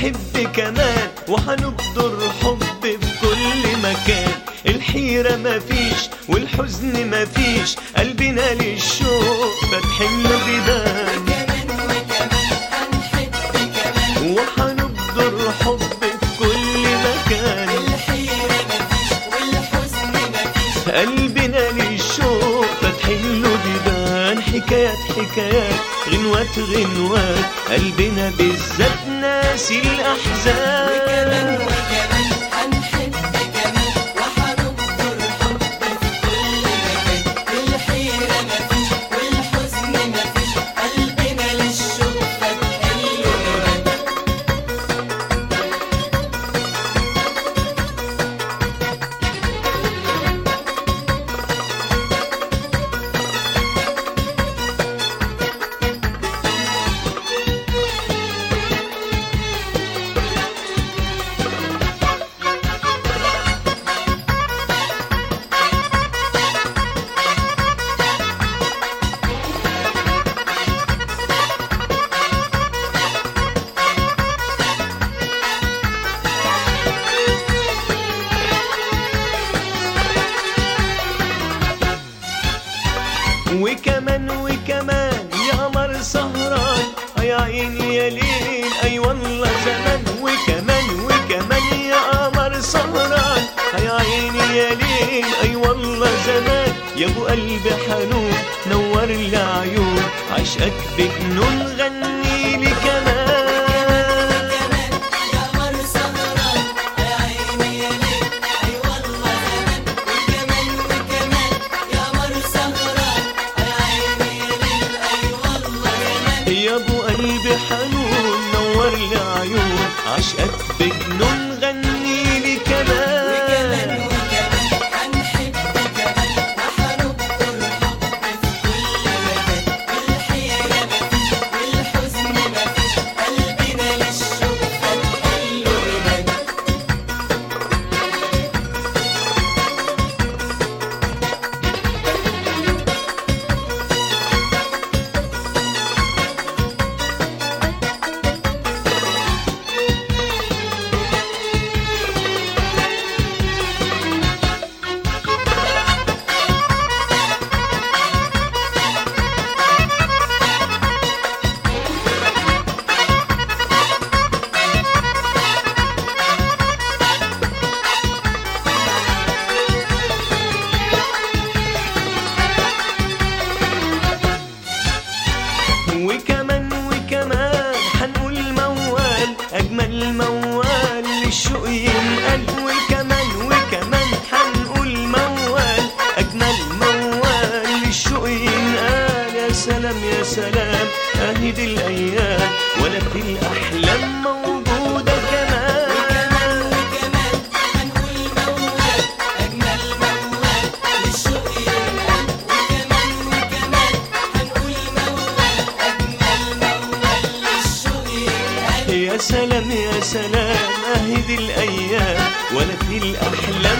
هنحب كمان وهنبدر حب في كل مكان الحيرة مفيش والحزن مفيش قلبنا للشوق فاتحين له بيبان وكمان وكمان هنحب كمان وهنبدر حب في كل مكان الحيرة مفيش والحزن مفيش قلبنا للشوق فاتحين له بيبان حكايات حكايات غنوات غنوات قلبنا بالذات ناسي وكمان الأحزان وكمان هنحب كمان وهنبدر حب في كل مكان الحيرة مفيش والحزن مفيش قلبنا للشوق فتحل له باب وكمان وكمان يا قمر سهران يا عيني يا ليل اي والله زمان وكمان وكمان يا قمر سهران يا عيني يا ليل اي والله زمان يا ابو قلبي حنون نور لي عيون عشقك بجنون غني لي كمان كمان يا قمر سهران يا عيني يا ليل اي والله زمان وكمان وكمان يا قمر سهران يا عيني يا ليل اي والله زمان يا ابو قلبي حنون نور لي عيون عشقك بجنون غني لي وكمان كمان وكمان هنحب كمان وهنبدر حب في كل مكان الحيرة مفيش والحزن مفيش قلبنا للشوق فتحل له باب وكمان وكمان حنقول موال اجمل موال للشوق ينقل وكمان وكمان حنقول موال اجمل موال للشوق ينقل يا سلام يا سلام اهي دي الايام ولا في الاحلام موجوده كمان وكمان هنقول موال أجمل موال للشوق ينقل وكمان وكمان هنقول موال أجمل موال للشوق ينقل يا سلام يا سلام اهي دي الايام ولا في الاحلام